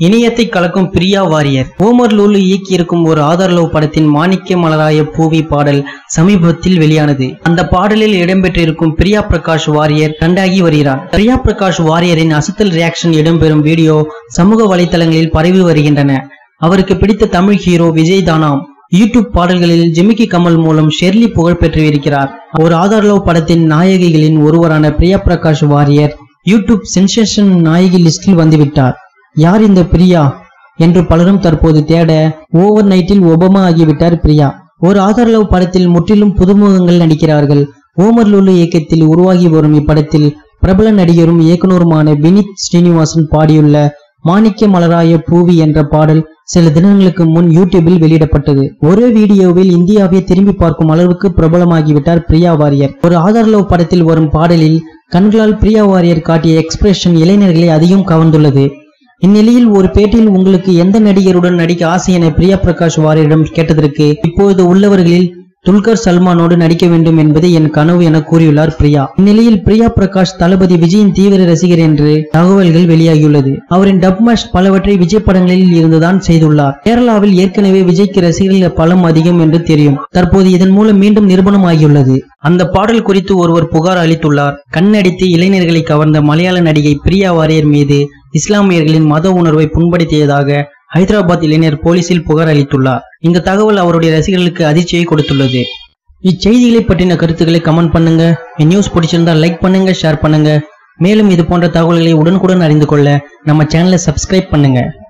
இணையத்தை கலக்கும் பிரியா வாரியர் ஓமர் லூலு இயக்கியிருக்கும் ஒரு ஆதார் லவ் படத்தின் மாணிக்க மலராய பூவி பாடல் சமீபத்தில் வெளியானது அந்த பாடலில் இடம்பெற்றிருக்கும் பிரியா பிரகாஷ் வாரியர் கண்டாகி வருகிறார் பிரியா பிரகாஷ் வாரியரின் அசத்தல் ரியாக்ஷன் இடம்பெறும் வீடியோ சமூக வலைதளங்களில் பரவி வருகின்றன அவருக்கு பிடித்த தமிழ் ஹீரோ விஜய் தானாம் யூடியூப் பாடல்களில் ஜிமிக்கி கமல் மூலம் ஷெர்லி புகழ் பெற்றிருக்கிறார் ஒரு ஆதார் லவ் படத்தின் நாயகிகளின் ஒருவரான பிரியா பிரகாஷ் வாரியர் யூடியூப் சென்சேஷன் நாயகி லிஸ்டில் வந்துவிட்டார் யார் இந்த பிரியா என்று பலரும் தற்போது தேட ஓவர் நைட்டில் ஒபமா ஆகிவிட்டார் பிரியா ஒரு ஆதார் லவ் படத்தில் முற்றிலும் புதுமுகங்கள் நடிக்கிறார்கள் ஓமர் லுலு இயக்கத்தில் உருவாகி வரும் இப்படத்தில் பிரபல நடிகரும் இயக்குனருமான வினித் ஸ்ரீனிவாசன் பாடியுள்ள மாணிக்க மலராய பூவி என்ற பாடல் சில தினங்களுக்கு முன் யூடியூபில் வெளியிடப்பட்டது ஒரே வீடியோவில் இந்தியாவை திரும்பி பார்க்கும் அளவுக்கு பிரபலமாகிவிட்டார் பிரியா வாரியர் ஒரு ஆதார் லவ் படத்தில் வரும் பாடலில் கண்களால் பிரியா வாரியர் காட்டிய எக்ஸ்பிரஷன் இளைஞர்களை அதிகம் கவர்ந்துள்ளது இந்நிலையில் ஒரு பேட்டியில் உங்களுக்கு எந்த நடிகருடன் நடிக்க ஆசை என பிரியா பிரகாஷ் வாரியரிடம் கேட்டதற்கு இப்பொழுது உள்ளவர்களில் துல்கர் சல்மானோடு நடிக்க வேண்டும் என்பது என் கனவு என கூறியுள்ளார் பிரியா இந்நிலையில் பிரியா பிரகாஷ் தளபதி விஜயின் தீவிர ரசிகர் என்று தகவல்கள் வெளியாகியுள்ளது அவரின் டப் மேஷ் பலவற்றை விஜய் படங்களில் இருந்துதான் செய்துள்ளார் கேரளாவில் ஏற்கனவே விஜய்க்கு ரசிகர்கள் பலம் அதிகம் என்று தெரியும் தற்போது இதன் மூலம் மீண்டும் நிரூபணமாகியுள்ளது அந்த பாடல் குறித்து ஒருவர் புகார் அளித்துள்ளார் கண்ணடித்து இளைஞர்களை கவர்ந்த மலையாள நடிகை பிரியா வாரியர் மீது இஸ்லாமியர்களின் மத உணர்வை புண்படுத்தியதாக ஹைதராபாத் இளைஞர் போலீசில் புகார் அளித்துள்ளார் இந்த தகவல் அவருடைய ரசிகர்களுக்கு அதிர்ச்சியை கொடுத்துள்ளது இச்செய்திகளை பற்றின கருத்துக்களை கமெண்ட் பண்ணுங்க நியூஸ் பிடிச்சிருந்தா லைக் பண்ணுங்க ஷேர் பண்ணுங்க மேலும் இது போன்ற தகவல்களை உடனுக்குடன் அறிந்து கொள்ள நம்ம சேனலை சப்ஸ்கிரைப் பண்ணுங்க